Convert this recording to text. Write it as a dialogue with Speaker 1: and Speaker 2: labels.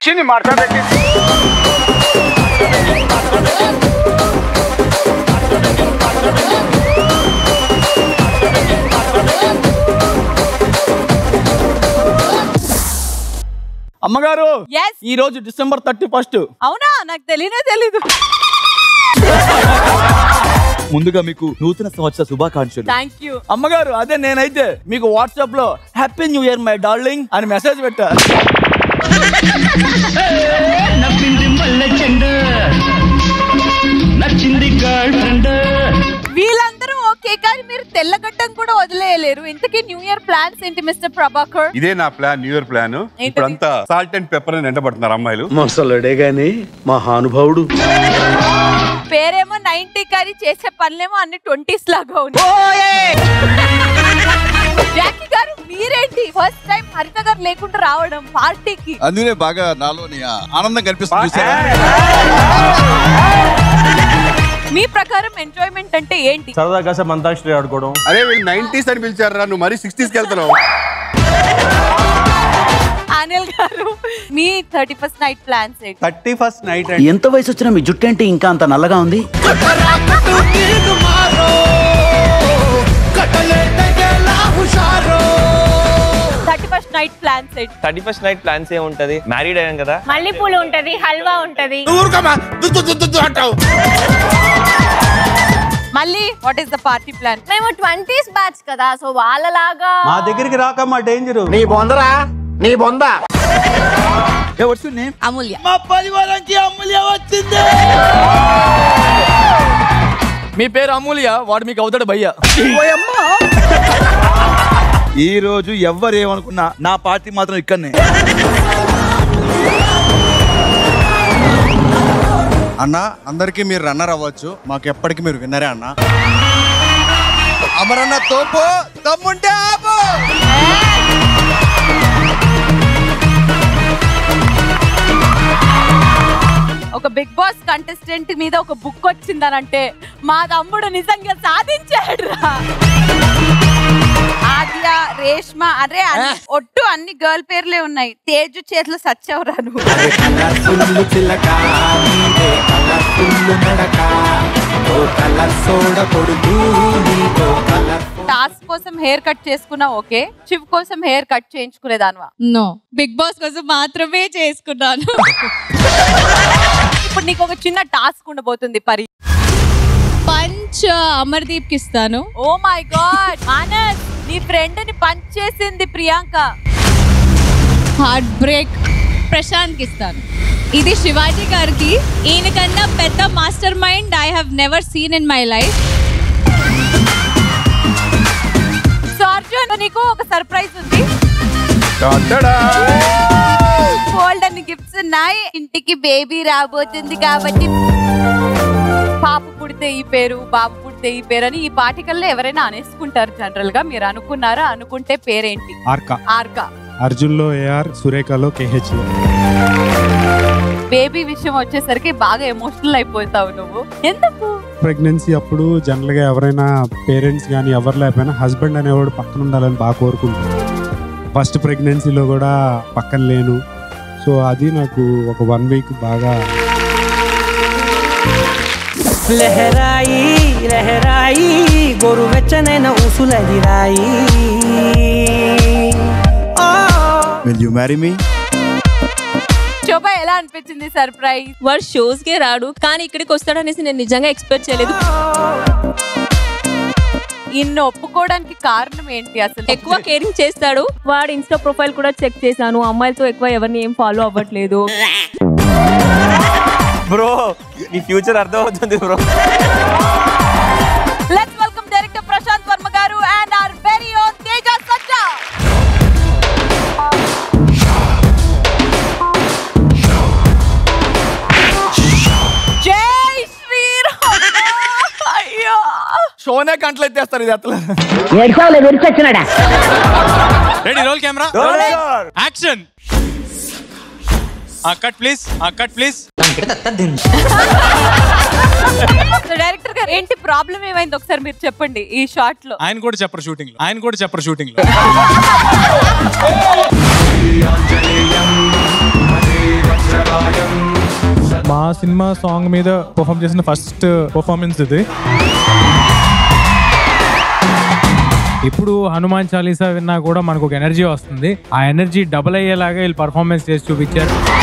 Speaker 1: వచ్చింది మాట్లాడేది
Speaker 2: అమ్మగారు
Speaker 3: ఎస్
Speaker 2: ఈ రోజు డిసెంబర్ థర్టీ ఫస్ట్
Speaker 3: అవునా నాకు తెలియనే తెలీదు
Speaker 2: ముందుగా మీకు నూతన సంవత్సర శుభాకాంక్షలు
Speaker 3: థ్యాంక్ యూ
Speaker 2: అమ్మగారు అదే నేనైతే మీకు వాట్సాప్ లో happy new year my darling అని మెసేజ్ పెట్టా
Speaker 4: నవ్వింది మల్లె చెండు నచ్చింది గర్ల్ ఫ్రెండ్
Speaker 3: వీళ్ళందరూ ఓకే కానీ మీరు తెల్లగడ్డం కూడా వదిలేయలేరు ఇంతకీ న్యూ ఇయర్ ప్లాన్స్ ఏంటి మిస్టర్ ప్రభాకర్
Speaker 5: ఇదే నా ప్లాన్ న్యూ ఇయర్ ప్లాన్ ఇప్పుడంతా సాల్ట్ అండ్ పెప్పర్ అని ఎండబడుతున్నారు అమ్మాయిలు
Speaker 6: మొసలుడే గాని మహానుభావుడు
Speaker 3: పేరేమో నైన్టీ కానీ చేసే పనులేమో అన్ని ట్వంటీస్ లాగా ఉన్నాయి జాకీ గారు మీరేంటి ఫస్ట్ టైం హరిత గారు లేకుండా రావడం పార్టీకి
Speaker 7: అందుకనే బాగా నాలోని ఆ ఆనందం కనిపిస్తుంది చూసారా?
Speaker 3: మీ ప్రకారం ఎంజాయ్మెంట్ అంటే ఏంటి
Speaker 8: సరదాగా కాసేపు అంతాక్షరి ఆడుకోవడం
Speaker 5: అరే వీళ్ళు నైన్టీస్ అని పిలిచారా నువ్వు మరీ సిక్స్టీస్ కి వెళ్తున్నావు
Speaker 3: అనిల్ గారు మీ థర్టీ ఫస్ట్ నైట్ ప్లాన్స్ ఏంటి
Speaker 8: థర్టీ ఫస్ట్ నైట్
Speaker 6: ఎంత వయసు వచ్చినా మీ జుట్టు ఏంటి ఇంకా అంత నల్లగా ఉంది
Speaker 3: థర్టీ ఫస్ట్ నైట్ ప్లాన్స్ ఏంటి
Speaker 8: థర్టీ ఫస్ట్ నైట్ ప్లాన్స్ ఏముంటది మ్యారీడ్ అయ్యాం కదా
Speaker 9: మల్లెపూలు ఉంటది హల్వా ఉంటది
Speaker 3: మళ్ళీ what is the party plan
Speaker 9: మేము ట్వంటీస్ బ్యాచ్ కదా సో వాళ్ళలాగా
Speaker 8: మా దగ్గరికి రాక మా డేంజర్
Speaker 2: ఎవరి నేమ్
Speaker 3: అమూల్య
Speaker 2: మా పరివారానికి అమూల్య వచ్చింది మీ పేరు అమూల్య వాడు మీకు అవుతాడు భయ్య ఈ రోజు ఎవ్వరు ఏమనుకున్నా నా పార్టీ మాత్రం ఇక్కడనే
Speaker 7: అన్న అందరికీ మీరు రన్నర్ అవ్వచ్చు మాకు ఎప్పటికీ మీరు విన్నరే అన్న అమరన్న తోపు తమ్ముంటే ఆపు
Speaker 3: ఒక బిగ్ బాస్ కంటెస్టెంట్ మీద ఒక బుక్ వచ్చిందనంటే మా తమ్ముడు నిజంగా సాధించాడు రా ఆద్య రేష్మ అరే అన్ని- ఒట్టు అన్ని గర్ల్ పేర్లే ఉన్నాయి తేజు చేతిలో సచ్చవరా నువ్వు టాస్క్ కోసం హెయిర్ కట్ చేసుకున్నా ఓకే చివ్ కోసం హెయిర్ కట్ చేయించుకునేదానివా
Speaker 9: నో బిగ్ బాస్ కోసం మాత్రమే చేసుకున్నాను
Speaker 3: ఇప్పుడు నీకు ఒక చిన్న టాస్క్ ఉండబోతుంది పరి
Speaker 9: పంచ్ అమర్దీప్ కి ఇస్తాను
Speaker 3: ఓ మై గాడ్ ఆనంద్ నీ ఫ్రెండ్ ని పంచ్ చేసింది ప్రియాంక
Speaker 9: హార్ట్ బ్రేక్ ప్రశాంత్ కి ఇస్తాను ఇది శివాజీ గారికి ఈయన కన్నా పెద్ద master mind I have never seen in my life
Speaker 3: so Arjun నీకు ఒక సర్ప్రైజ్ ఉంది గోల్డ్ అని గిఫ్ట్స్ ఉన్నాయి ఇంటికి బేబీ రాబోతుంది కాబట్టి పాప పుడితే ఈ పేరు బాబు పుడితే ఈ పేరు అని ఈ పాటికల్లో ఎవరైనా అనేసుకుంటారు జనరల్ గా మీరు అనుకున్నారా అనుకుంటే పేరేంటి
Speaker 10: ఆర్కా
Speaker 3: ఆర్కా
Speaker 10: అర్జున్ లో ఏఆర్ సురేఖలో కేహెచ్
Speaker 3: బేబీ విషయం వచ్చేసరికి బాగా ఎమోషనల్ అయిపోతావు నువ్వు ఎందుకు
Speaker 10: ప్రెగ్నెన్సీ అప్పుడు జనరల్ గా ఎవరైనా పేరెంట్స్ కానీ ఎవరు లేకపోయినా హస్బెండ్ అనేవాడు పక్కన ఉండాలని బాగా కోరుకుంటారు ఫస్ట్ ప్రెగ్నెన్సీలో కూడా పక్కన లేను సో అది నాకు ఒక వన్ వీక్ బాగా
Speaker 4: లహరాయి లహరాయి గోరువెచ్చనైన ఊసులగిరాయి
Speaker 7: will you marry me
Speaker 3: Shobha ఎలా అనిపించింది సర్ప్రైజ్
Speaker 9: వాడు షోస్ కే రాడు కానీ ఇక్కడికి వస్తాడనేసి నేను నిజంగా ఎక్స్పెక్ట్ చేయలేదు
Speaker 3: ఇన్ని ఒప్పుకోవడానికి కారణం ఏంటి అసలు
Speaker 9: ఎక్కువ కేరింగ్ చేస్తాడు వాడు ఇన్స్టా ప్రొఫైల్ కూడా చెక్ చేశాను అమ్మాయిలతో ఎక్కువ ఎవరిని ఏం ఫాలో అవ్వట్లేదు
Speaker 8: బ్రో నీ ఫ్యూచర్ అర్థం అవుతుంది bro
Speaker 3: let's welcome director Prashanth Varma garu and our very own Teja Sajja Jai Shriram అయ్యో
Speaker 2: షోనే కంట్లు ఎత్తేస్తారు ఇది అట్లా
Speaker 10: ready roll camera action cut please cut please
Speaker 3: so director garu ఏంటి ప్రాబ్లం ఏమైంది ఒకసారి మీరు చెప్పండి ఈ షార్ట్ లో
Speaker 10: ఆయన కూడా చెప్పరు షూటింగ్ లో ఆయన కూడా చెప్పరు షూటింగ్ లో
Speaker 1: సినిమా సాంగ్ మీద పర్ఫామ్ చేసిన ఫస్ట్ పర్ఫార్మెన్స్ ఇది ఇప్పుడు హనుమాన్ చాలీసా విన్నా కూడా మనకు ఒక ఎనర్జీ వస్తుంది ఆ ఎనర్జీ డబుల్ అయ్యేలాగా వీళ్ళు పర్ఫార్మెన్స్ చేసి చూపించారు